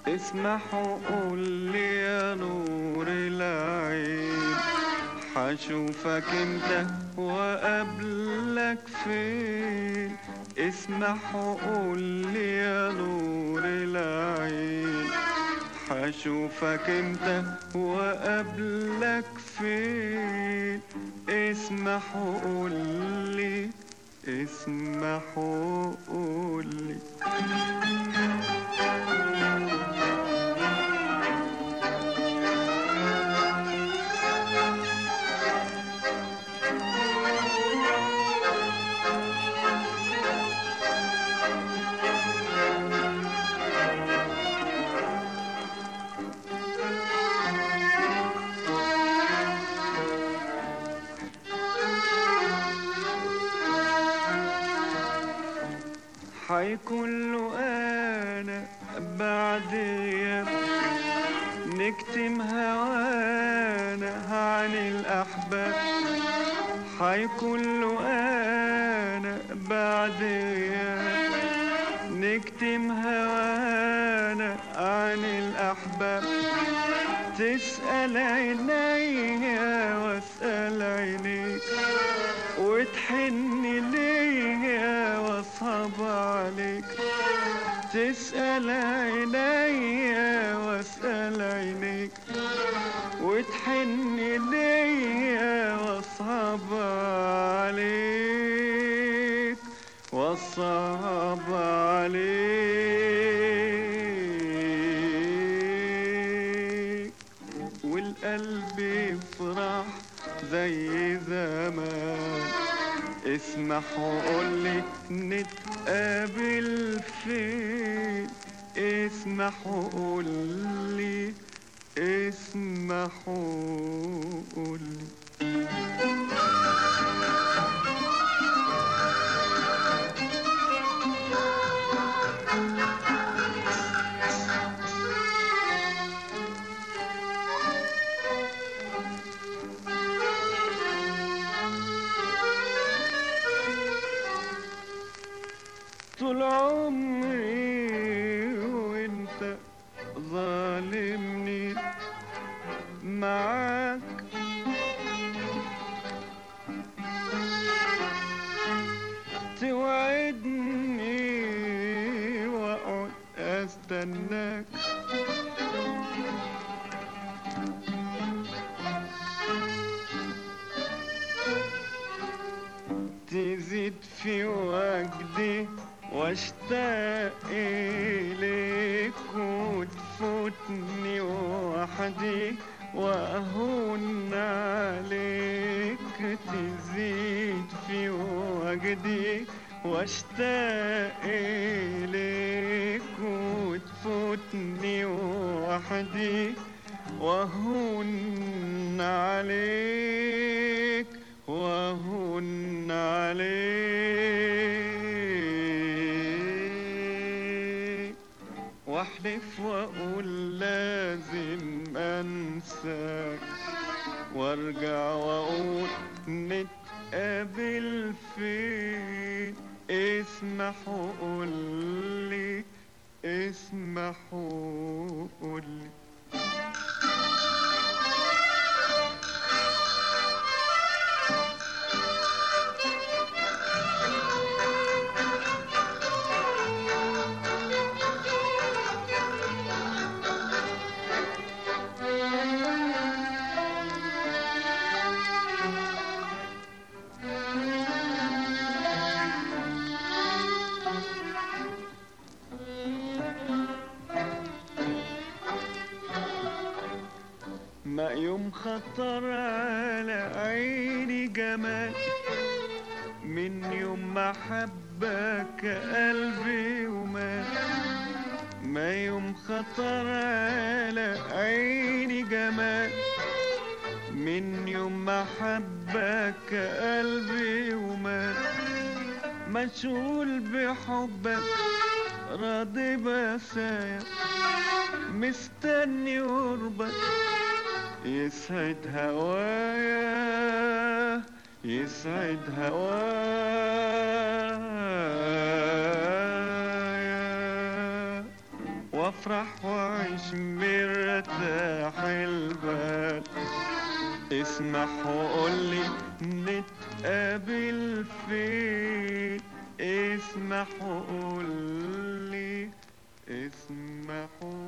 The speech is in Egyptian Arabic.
اسمح وقول لي يا نور العين حشوفك انت وقبلك فين اسمح وقول لي يا نور العين حشوفك انت وقبلك فين اسمح وقول لي اسمح وقول لي حيكون له انا بعد غياب نكتم هوانا عن الاحباب حيكون له انا بعد غياب نكتم هوانا عن الاحباب تسأل عينيا واسأل عينيك وتحن ليا واصعب عليك تسأل عينيا واسأل عينيك وتحن ليا واصعب عليك واصعب عليك والقلب يفرح زي زمان اسمح وقولي نتقابل فين اسمح وقولي اسمح وقولي طول عمري وانت ظالمني معاك توعدني واقعد استناك تزيد في وجدي واشتاق إليك وتفوتني وحدي وأهون عليك تزيد في وجدي واشتاق إليك وتفوتني وحدي وأهون عليك وأهون عليك واحلف واقول لازم انساك وارجع واقول نتقابل فين اسمح وقول لي اسمح وقول لي ما يوم خطر على عيني جمال من يوم ما حبك قلبي ومات ما يوم خطر على عيني جمال من يوم ما حبك قلبي ومات مشغول بحبك راضي بسايا مستني قربك يسعد هوايا يسعد هوايا وافرح واعيش مرتاح البال اسمح وقولي نتقابل فين اسمح وقولي اسمح